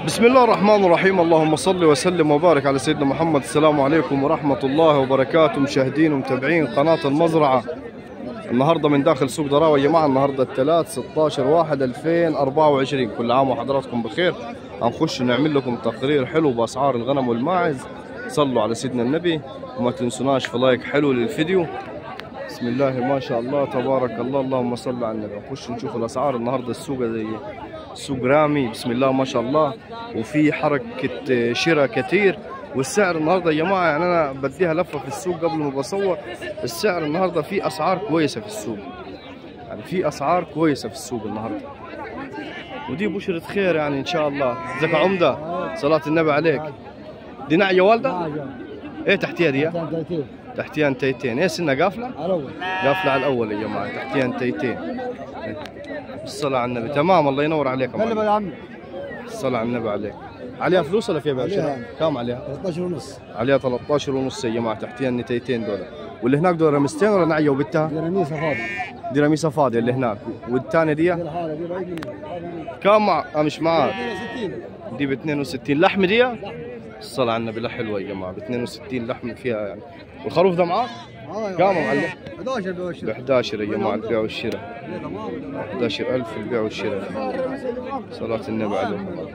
بسم الله الرحمن الرحيم اللهم صل وسلم وبارك على سيدنا محمد السلام عليكم ورحمة الله وبركاته مشاهدين ومتابعين قناة المزرعة النهارده من داخل سوق دراوة يا جماعة النهارده الثلاث 16 واحد 2024 كل عام وحضراتكم بخير هنخش نعمل لكم تقرير حلو بأسعار الغنم والماعز صلوا على سيدنا النبي وما تنسوناش في لايك حلو للفيديو بسم الله ما شاء الله تبارك الله اللهم صل على النبي نخش نشوف الاسعار النهارده السوق زي سوق رامي بسم الله ما شاء الله وفي حركه شراء كتير والسعر النهارده يا جماعه يعني انا بديها لفه في السوق قبل ما بصور السعر النهارده في اسعار كويسه في السوق يعني في اسعار كويسه في السوق النهارده ودي بشرة خير يعني ان شاء الله ازيك يا عمده صلاة النبي عليك دي نعية والده ايه تحتيها دي تحتيها انتيتين ايه سنة قافلة قافلة على الأول يا جماعة تحتيها انتيتين الصلاة على النبي تمام الله ينور عليك يا معلم. يا عم الصلاة على النبي عليك عليها فلوس ولا فيها بيع عليها. وشراء؟ كم عليها؟ 13 ونص عليها 13 ونص يا جماعة تحتيها النتيتين دول واللي هناك دول رمستين ولا نعية وبتها؟ جرانيسة فاضي دي رميسة فاضية اللي هناك والثانية دي دي الحالة دي بعيد مني كم مع آه مش معاك 62 دي ب 62 لحم دي الصلاة على النبي لا حلوة يا جماعة ب 62 لحم فيها يعني والخروف ده معاك؟ اه كام يا معلم؟ 11 ب بوشر 11 يا جماعة البيع والشراء 11000 البيع والشراء صلاة النبي عليه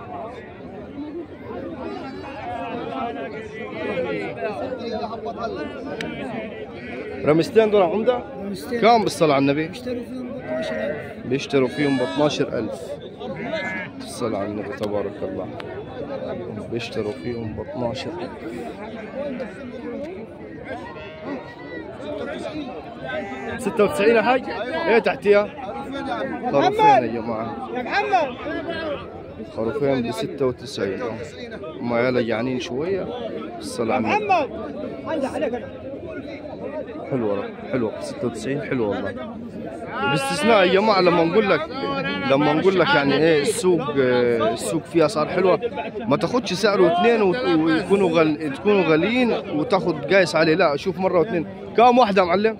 رمستين دول عمدة كم بالصلاة على النبي اشتروا فيهم 12000 بيشتروا فيهم ب 12000 الصلاة على النبي تبارك الله بيشتروا فيهم ب 12000 96 يا حاج ايه تحتيها خروفين يا جماعة يا محمد خروفين ب 96 هم عيال جعانين شوية الصلاة على النبي محمد عندي عليك حلوة حلوة 96 حلوة والله باستثناء يا جماعة لما نقول لك لما نقول لك يعني ايه السوق آه، السوق فيه اسعار حلوة ما تاخدش سعره اثنين وت- ويكونوا غل... تكونوا غاليين وتاخد قايس عليه لا شوف مرة واثنين كم واحدة يا معلم؟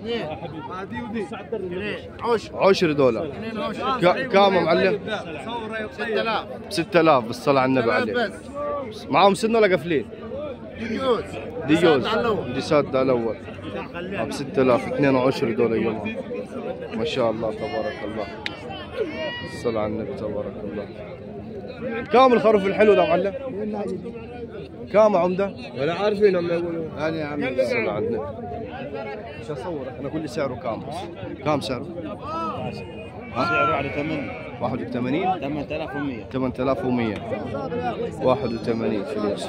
عشر دولار ك- كم يا معلم؟ 6000 6000 بالصلاة على النبي عليه معاهم سن ولا قافلين؟ دي جوز دي سادة على الأول ب 6000 22 دولار يوم ما شاء الله تبارك الله الصلاة على النبي تبارك الله كم الخروف الحلو ده معلم؟ كم عمدة؟ ولا عارفين هم يقولوا انا يا عم الصلاة على النبي مش أصورك أنا أقول لي سعره كم كم سعره؟ سعره على 8 81 8100 8100 81 فلوس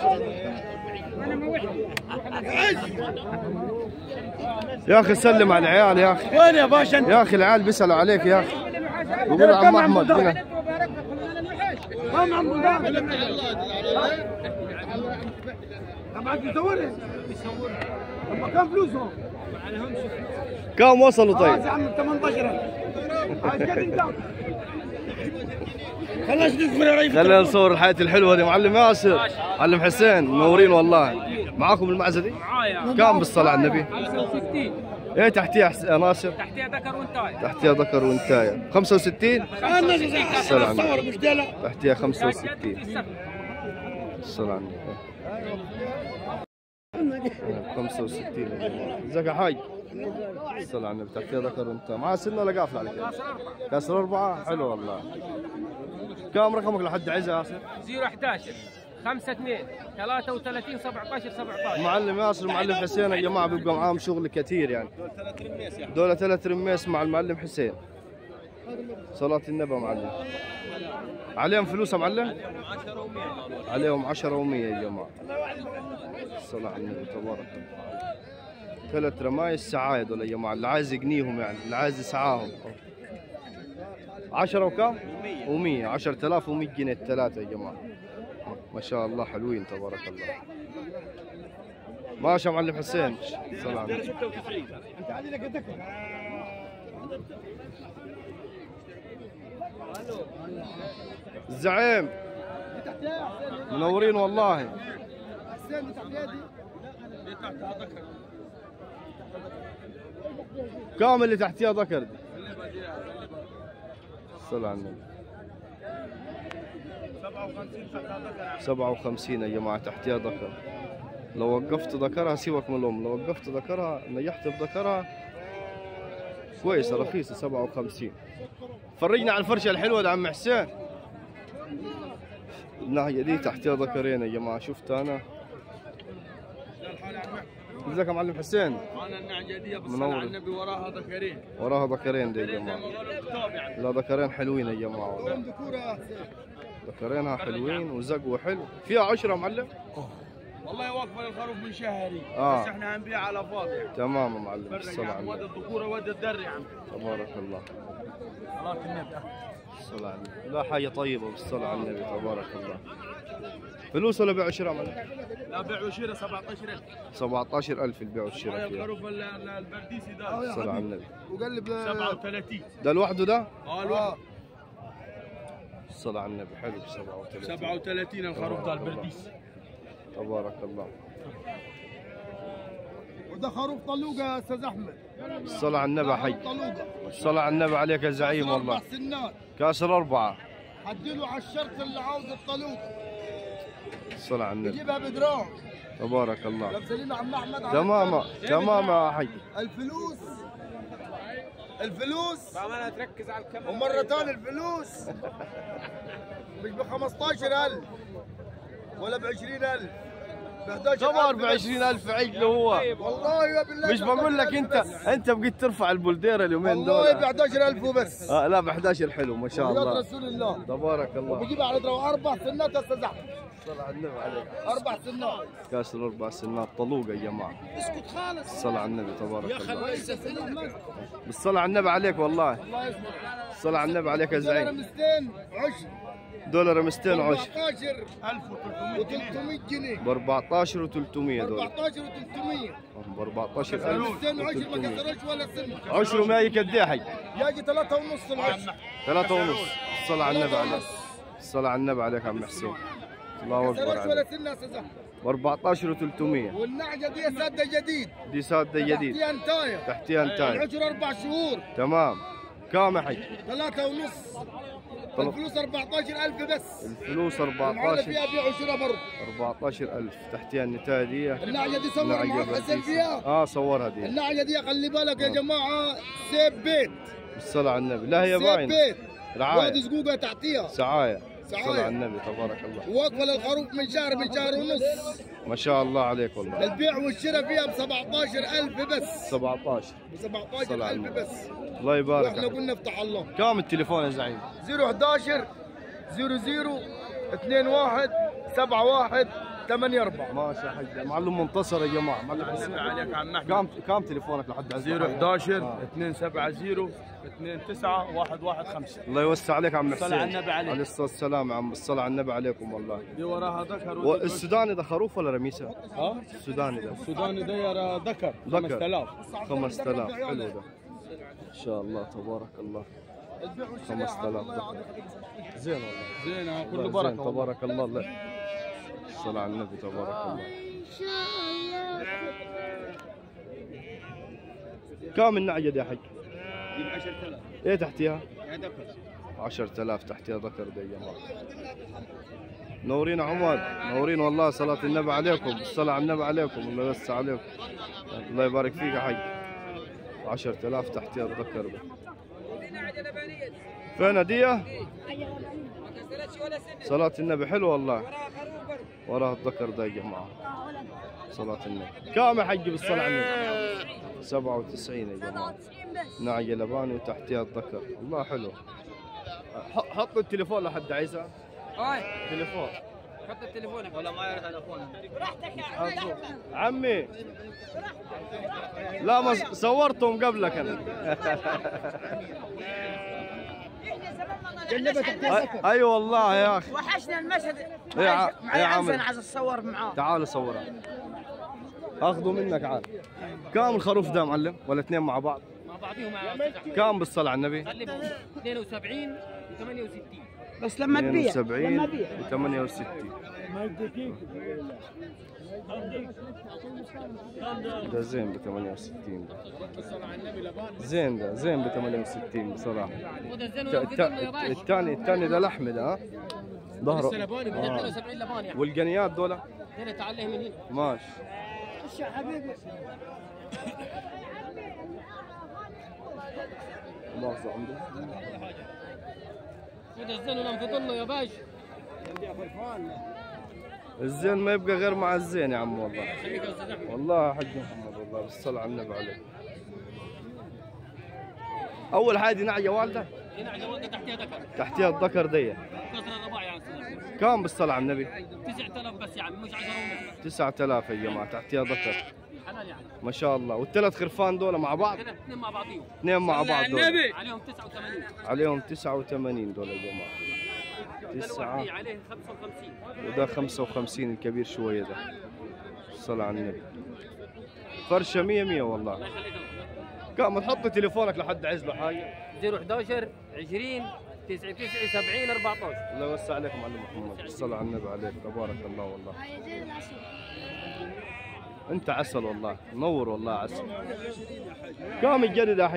يا اخي سلم على العيال يا اخي وين يا باشا انت؟ يا اخي العيال بيسالوا عليك يا اخي بيقولوا عم احمد هنا كم عم بلدان؟ طبعا بيصورني طب كم فلوسهم؟ كم وصلوا خلاص طيب يا عم 18000 عايز كده انت خلاص ندخل يا ريف خلينا نصور الحياة الحلوة دي معلم ياسر معلم حسين منورين والله معاكم المعزة دي كم بالصلاة على النبي 65 ايه تحتيها حس... يا ناصر تحتها ذكر وانتاي تحتيها ذكر وانتاية 65 الناس الصلاة على صور النبي مش دلع تحتيها 65 الصلاة على النبي 65 يا جماعة. ازيك يا حاج الصلاة على النبي تحتيها ذكر وانت معاه سنة ولا قافلة عليك؟ كسر أربعة حلو والله كم رقمك لحد عزة ياسر؟ 011 5 2 33 17 17 معلم ياسر ومعلم حسين يا جماعة بيبقى معاهم شغل كثير يعني دول ثلاث رميس مع المعلم حسين صلاة النبي معلم عليهم فلوس يا معلم؟ عليهم 10 و100 يا جماعة الصلاة على النبي تبارك الله ثلاث رمايس سعاية دول يا جماعة اللي عايز يقنيهم يعني اللي عايز يسعاهم 10 وكم؟ و100 10000 و100 جنيه الثلاثة يا جماعة ما شاء الله حلوين تبارك الله ماشي يا معلم حسين صلاة على النبي. الزعيم منورين والله كم اللي تحتيها ذكر دي؟ صلى على النبي 57 يا جماعة تحتها ذكر لو وقفت ذكرها سيبك من الأم لو وقفت ذكرها نجحت بذكرها كويسة رخيصة 57 فرجنا على الفرشة الحلوة ده عم حسين الناحية دي تحتها ذكرين يا جماعة شفت أنا ازيك يا معلم حسين انا النعجه دي منور. بالصلاه على النبي وراها ذكرين وراها ذكرين دي يا جماعة لا ذكرين حلوين يا جماعة والله. ذكوره ذكرينها حلوين وزقوا حلو فيها عشرة معلم والله واقفه للخروف من شهري آه. بس احنا هنبيع على فاضي تمام يا معلم فرق الصلاة يا على عم ود النبي الذكوره ود الدر يا عم تبارك الله صلاه النبي الصلاة على النبي لا حاجة طيبة بالصلاة على النبي تبارك الله فلوس ولا بيع وشراء معلم لا بيع وشراء 17000 17000 البيع هاي والشراء فيها الخروف ال- ال- البرديسي ده الصلاة على النبي وقلب 37 ده لوحده ده اه الواحد الصلاة على النبي حلو 37 37 الخروف ده البرديسي تبارك الله وده خروف طلوقه يا استاذ احمد الصلاة على النبي حي طلوقه الصلاة على النبي عليك يا زعيم والله سنات كاسر أربعة حديله على الشرط اللي عاوز الطلوق الصلاة على النبي يجيبها بدراع تبارك الله لابسين عم احمد على تمام الشرط. تمام يا حي الفلوس الفلوس بأمانة تركز على الكاميرا ومرة ثانية الفلوس مش ب 15000 ولا ب 20000 ب 11000 كمان ب 20000 عجل هو والله يا بالله مش بقول لك انت انت بقيت ترفع البولدير اليومين والله ب دول 11000 وبس آه لا ب 11 حلو ما شاء وحياة الله رسول الله تبارك الله وبجيب على دراع اربع سنات يا استاذ احمد الصلاة على النبي عليك اربع سنات كاسر اربع سنات طلوقه يا جماعه اسكت خالص الصلاة على النبي تبارك الله كويس يا استاذ احمد بالصلاة على النبي عليك والله الله يسلمك الصلاة على النبي عليك يا دولار زعيم 200 عشر دولار 200 عشر 14300 جنيه ب 14 و300 دول 14 و300 ب 14000 200 عشر ما و300 كسروش ولا سنه عشره ما قد ايه حي يجي ثلاثة ونص العشر ثلاثة ونص الصلاة على النبي ثلاثة عليك ونص. الصلاة على النبي عليك عم حسين الله اكبر كسروش ولا عليك سنه يا استاذ احمد ب 14 و300 والنعجة دي سادة جديد دي سادة جديد تحتيها انتاية تحتيها انتاج العشر أربع شهور تمام كام يا حي ثلاثة ونص طلب. الفلوس 14000 بس الفلوس المعاملة 14 فيها بيع وشراء برضه 14000 تحتيها النتاية دي النعجة دي صور نعجة معاك حسن بلديسي. فيها اه صورها دي النعجة دي خلي بالك يا جماعة سيب بيت بالصلاة على النبي لا هي سيب باينة بيت رعاية. وادي زقوقة تحتيها سعاية سعاية. الصلاة على النبي تبارك الله واقفة للخروف من شهر من شهر ونص ما شاء الله عليك والله البيع والشراء فيها ب 17000 بس 17 ب صلاة على 17000 النبي. بس الله يبارك واحنا عليك. قلنا افتح الله كم التليفون يا زعيم 011 00 21 71 84 ماشي يا حاج معلم منتصر يا جماعة معلم حسين عليك عم احمد كم كم تليفونك لحد عز 011 270 29 115 الله يوسع عليك عم حسين الصلاة على النبي عليك. عليه الصلاة والسلام يا عم الصلاة على النبي عليكم والله دي وراها ذكر والسوداني ده خروف ولا رميسة؟ ها السوداني ده السوداني ده يرى ذكر ذكر. 5000 5000 حلو ده ان شاء الله تبارك الله 5000 ده زين والله زين والله كله زين، بركه والله. تبارك الله لا الصلاة على النبي تبارك الله كم النعجة دي يا حج؟ دي ب 10000 ايه تحتيها؟ يا ذكر 10000 تحتيها ذكر دي يا جماعة نورين عمر نورين والله صلاة النبي عليكم الصلاة على النبي عليكم الله يوسع عليكم الله يبارك فيك يا حي 10000 تحتيها الذكر ده فين هدية؟ ما كسرتش ولا سنة صلاة النبي حلو والله وراها خروف برضه وراه الذكر ده يا جماعة صلاة النبي كم يا حج بالصلاة على النبي 97 يا جماعة نعجة لباني وتحتها الذكر الله حلو ح- حط التليفون لحد عيسى هاي تليفون حط تليفونك ولا ما يرد تليفونك عمي لا ما ص- صورتهم قبلك انا اي أي والله يا اخي وحشنا المشهد يا ع- يا معي عمرو. عنزة عايز اتصور معاه تعال صورها اخذه منك عاد كم الخروف ده معلم ولا اثنين مع بعض مع بعضهم يا كم بالصلاة على النبي قلبهم 72 و68 بس لما تبيع 72 لما تبيع و 68 ده زين ب 68 ده زين ده زين ب 68 بصراحة وده الزين الت- ولا في ظنه يا الت- باشا الثاني الثاني ده لحم ده ها ظهره السلباني ب 72 لبان يعني والقنيات دول هنا تعال له من هنا ماشي يا حبيبي مؤاخذة عنده هذا الزين ونام في ظله يا باشا الزين ما يبقى غير مع الزين يا عم والله خليك يا استاذ احمد والله يا حاج محمد والله بالصلاة على النبي عليه أول حاجة نعجة والدة هنا على ورقه تحتها ذكر تحتها الذكر دي كسر الرباع يا استاذ احمد كم بالصلاة على النبي 9000 بس يا عم مش 10 ونص 9000 يا جماعة تحتها ذكر حلال يعني ما شاء الله والثلاث خرفان دول مع بعض هنا اثنين مع بعضيهم اثنين مع بعض دول عليهم 89 عليهم 89 دول يا جماعة ده تسعة الوحدي عليه 55 وده 55 الكبير شوية ده الصلاة على النبي فرشة 100 100 والله الله يخليك كم تحط تليفونك لحد عايز له حاجة 011 20 99 70 14 الله يوسع عليك معلم محمد الصلاة على النبي عليك تبارك الله والله انت عسل والله منور والله عسل كم الجديد يا حي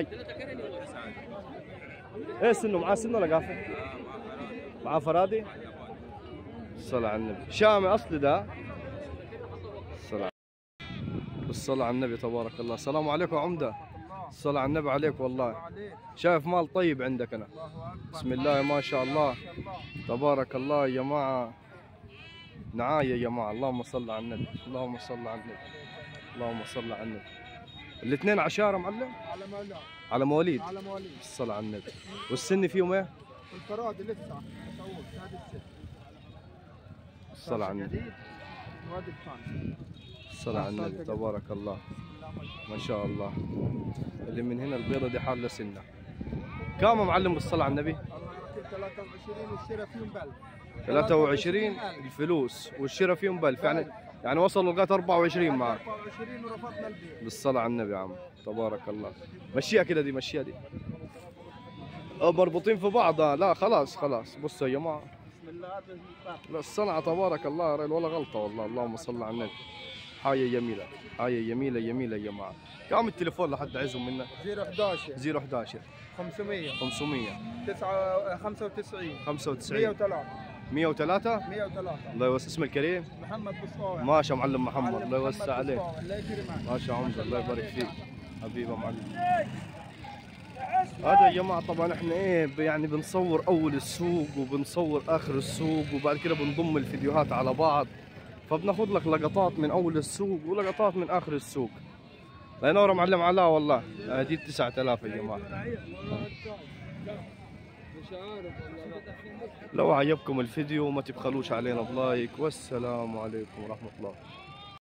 ايه سنه معاه سنه ولا قافل معاه فرادي الصلاة على النبي شامي اصلي ده الصلاة بالصلاة على النبي تبارك الله السلام عليكم يا عمدة الصلاة على النبي عليك والله شايف مال طيب عندك انا بسم الله ما شاء الله تبارك الله يا جماعة نعاية يا جماعة اللهم صل على النبي اللهم صل على النبي اللهم صل على النبي الاثنين عشارة معلم على مولا على مواليد على مواليد الصلاة على النبي والسن فيهم ايه الفراد لسه مصور هذا الست الصلاة على النبي جديد وهذا الثاني الصلاة على النبي تبارك الله ما شاء الله اللي من هنا البيضة دي حالة سنة كم معلم بالصلاة على النبي الله يعطيك 23 والشراء فيهم بل 23 الفلوس والشراء فيهم بلف يعني يعني وصلوا لغاية 24 معك 24 ورفضنا البيع بالصلاة على النبي يا عم تبارك الله مشيها كده دي مشيها دي أه، مربوطين في بعض آه، لا خلاص خلاص بصوا يا جماعة بسم الله هذا الباب. لا الصنعة تبارك الله رأي ولا غلطة والله اللهم صل على النبي حاجة جميلة حاجة جميلة جميلة يا جماعة كم التليفون لحد عايزهم منا 011 011 500 500 9 95 95 103 103 103 الله يوسع اسم الكريم محمد بصاوي ماشي يا معلم محمد معلم الله يوسع محمد عليك بصاوي. الله يكرمك ما شاء عمده الله يبارك فيك حبيبي يا معلم هذا يا جماعه طبعا احنا ايه ب- يعني بنصور اول السوق وبنصور اخر السوق وبعد كده بنضم الفيديوهات على بعض فبناخذ لك لقطات من اول السوق ولقطات من اخر السوق الله ينور يا معلم علاء والله هذه 9000 يا جماعه لو عجبكم الفيديو ما تبخلوش علينا بلايك والسلام عليكم ورحمه الله